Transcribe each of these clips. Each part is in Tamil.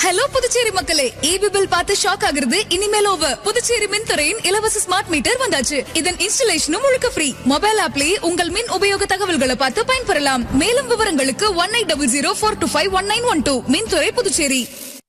ஹலோ புதுச்சேரி மக்களே ஈபி பில் பார்த்து ஷாக் ஆகுறது இனிமேல் ஓவர் புதுச்சேரி மின்துறையின் இலவச ஸ்மார்ட் மீட்டர் வந்தாச்சு இதன் இன்ஸ்டலேஷனும் முழுக்க ஃப்ரீ மொபைல் ஆப்லயே உங்கள் மின் உபயோக தகவல்களை பார்த்து பயன்பெறலாம் மேலும் விவரங்களுக்கு one eight double zero four two five one nine one two மின்துறை Puducherry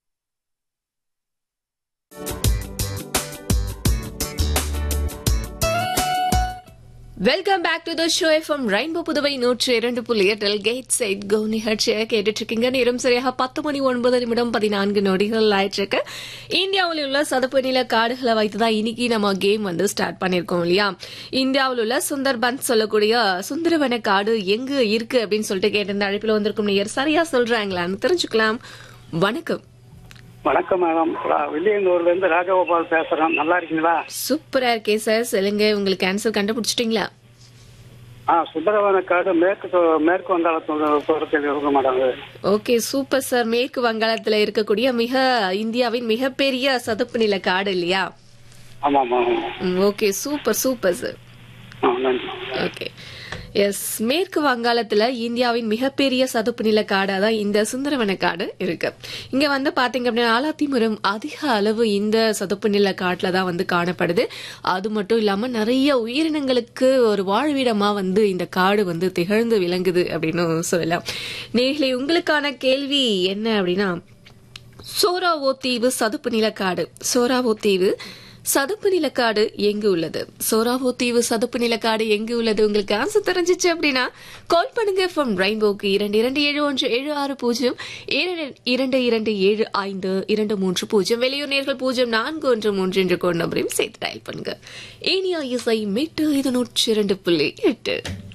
welcome back to the show FM rainbow Puduvai நூற்று இரண்டு புள்ளி எட்டில் கேட் சைட் கோ நிகழ்ச்சியை கேட்டுட்டு இருக்கீங்க நேரம் சரியாக பத்து மணி ஒன்பது நிமிடம் பதினான்கு நொடிகள் ஆயிட்டிருக்கு இந்தியாவில் உள்ள சதுப்பு நில காடுகளை வைத்துதான் இன்னைக்கு நம்ம கேம் வந்து ஸ்டார்ட் பண்ணிருக்கோம் இல்லையா இந்தியாவில் உள்ள சுந்தர்பன் சொல்லக்கூடிய சுந்தரவன காடு எங்க இருக்கு அப்படின்னு சொல்லிட்டு கேட்டிருந்த அழைப்பில் வந்திருக்கும் நேயர் சரியா சொல்றாங்களான்னு தெரிஞ்சுக்கலாம் வணக்கம் வணக்கம் மேடம் வில்லியனூர்ல இருந்து ராஜகோபால் பேசுறேன் நல்லா இருக்கீங்களா சூப்பரா இருக்கே சார் சொல்லுங்க உங்களுக்கு ஆன்சர் கண்டுபிடிச்சிட்டீங்களா ஆ சுந்தரவனக்காடு மேற்கு தொ- மேற்கு வங்காளத்தோட தூரத்தில் இருக்கு மேடம் அது. ஓகே சூப்பர் சார் மேற்கு வங்காளத்துல இருக்கக்கூடிய மிக இந்தியாவின் மிகப்பெரிய சதுப்பு நில காடு இல்லையா ஆமா ஆமா ஆமா. ஓகே சூப்பர் சூப்பர் சார் ஆ, நன்றி ஓகே எஸ் மேற்கு வங்காளத்துல இந்தியாவின் மிகப்பெரிய சதுப்பு நில காடா தான் இந்த சுந்தரவன காடு இருக்கு இங்க வந்து பாத்தீங்க அப்படின்னா ஆலாத்திமரம் அதிக அளவு இந்த சதுப்பு நில காட்டுல தான் வந்து காணப்படுது அது மட்டும் இல்லாம நிறைய உயிரினங்களுக்கு ஒரு வாழ்விடமா வந்து இந்த காடு வந்து திகழ்ந்து விளங்குது அப்படின்னு சொல்லலாம் நேர்களே உங்களுக்கான கேள்வி என்ன அப்படின்னா சோராவோ தீவு சதுப்பு நிலக்காடு சோராவோ தீவு சதுப்பு நிலக்காடு எங்கு உள்ளது சோராவோ தீவு சதுப்பு நிலக்காடு எங்கு உள்ளது உங்களுக்கு ஆன்சர் தெரிஞ்சிச்சு அப்படின்னா கால் பண்ணுங்க ஃப்ரம் ரெயின்போக்கு இரண்டு இரண்டு ஏழு ஒன்று ஏழு ஆறு பூஜ்ஜியம் இரண்டு இரண்டு இரண்டு ஏழு ஐந்து இரண்டு மூன்று பூஜ்ஜியம் வெளியூர் நேர்கள் பூஜ்ஜியம் நான்கு ஒன்று மூன்று என்ற கோட் நம்பரையும் சேர்த்து டயல் பண்ணுங்க ஏனியா இசை மீட்டு இது நூற்றி இரண்டு புள்ளி எட்டு